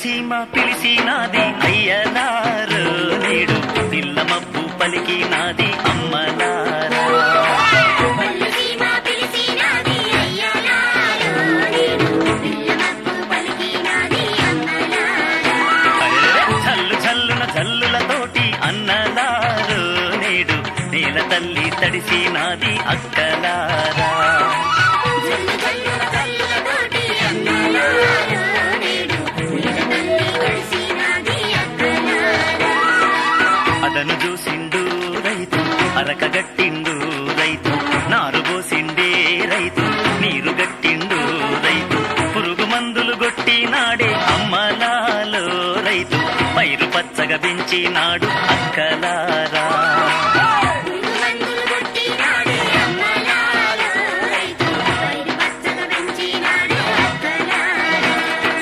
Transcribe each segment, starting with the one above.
సీమ పిలిసినాది అయ్యలారు నేడు పిల్ల మబ్బు పలికినాది అమ్మలారా పల్లి సీమ పిలిచినాది అయ్యలారు నేడు పిల్లమప్పు పలికినాది అమ్మలారా అరెరెరె, జల్లు జల్లున జల్లులతోటి అన్నలారు నేడు నేల తల్లి తడిసినాది అక్కలారా జల్లు జల్లుల జల్లులతోటి అమ్మలారు నేడు నీల తల్లి కలిసినాది అక్కలారా అదను చూసిండు రైతు అరక గట్టిండు రైతు నారు పోసిండే రైతు నీరు గట్టిండు రైతు పురుగు మందులు గొట్టినాడే అమ్మలాలో రైతు పైరు పచ్చగా పెంచినాడు అక్కలారా మందులు కొట్టినాడే అమ్మలారా రైతు పైరు పచ్చగా పెంచినాడే అక్కలారా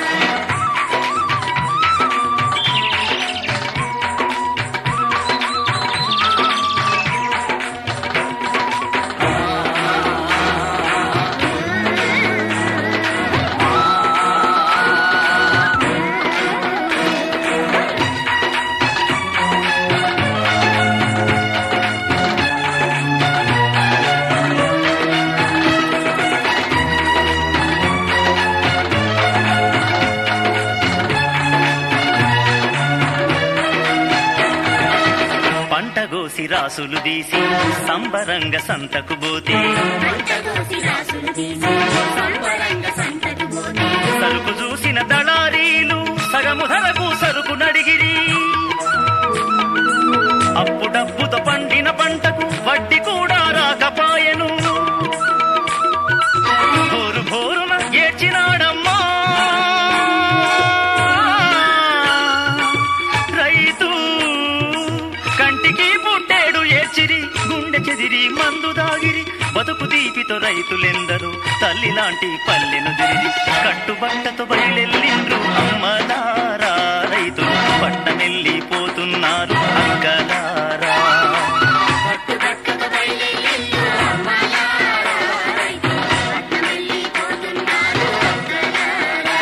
పంట గోసి రాసులు తీసి సంబరంగ సంతకు పోతే పంటగోసి రాసులు తీసి సంబరంగ సంతకు పోతే సరుకు చూసిన దళారీలు సగము ధరకు సరుకు నడిగిరి అప్పుడప్పుతో పండిన పంటకు వడ్డీ కూడా రాకపాయెను భోరు భోరున ఏడ్చినాడమ్మా రైతు కంటికి పుట్టేడు ఏడ్చిరి గుండె చెదిరి మందు దాగిరి బతుకు దీపితో రైతులెందరూ తల్లి లాంటి పల్లెను దిరి కట్టుబట్టతో బయలెల్లిండ్రు అమ్మలారా రైతులు పట్టమెల్లిపోతున్నారు అక్కలారా పట్టుబట్టతో బయలుదేరు అమ్మలారా రైతు పట్టమెల్లిపోతున్నారు అక్కలారా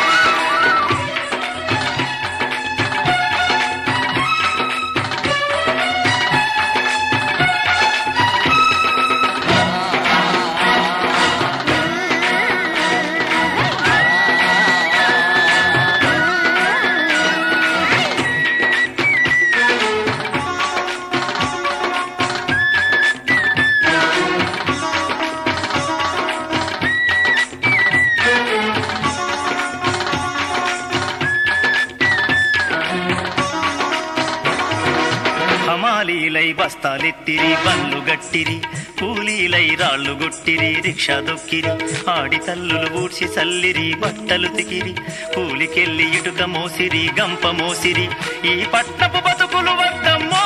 హమాలీలై బస్తాలెత్తిరి బండ్లు గట్టిరి కూలీలై రాళ్ళు గుట్టిరి రిక్షా దొక్కిరి ఆడి తల్లులు ఊడ్చి చల్లిరి బట్టలు తికిరి కూలికెళ్ళి ఇటుక మోసిరి గంప మోసిరి ఈ పట్టపు బతుకులు వద్దమ్మో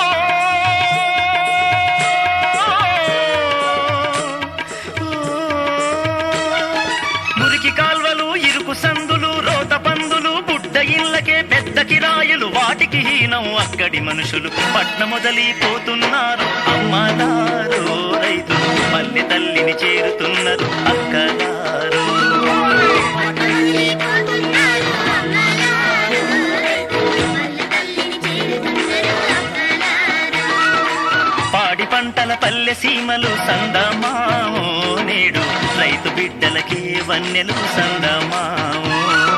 మురికి కాల్వలు ఇరుకు సందులు రోత పందులు బుడ్డ ఇళ్ళకే పెద్ద కిరాయిలు వాటికి హీనం అక్కడి మనుషులు పట్న మొదలిపోతున్నారు అమ్మలారు రైతులు పల్లె తల్లిని చేరుతున్నారు అక్కలారు పట్టమెల్లిపోతున్నారు అమ్మలారా రైతు పల్లె తల్లిని చేరుతున్నారు అక్కలారా పాడి పంటల పల్లె సీమలు సందమామో నేడు రైతు బిడ్డలకే వన్నెలు సందమామో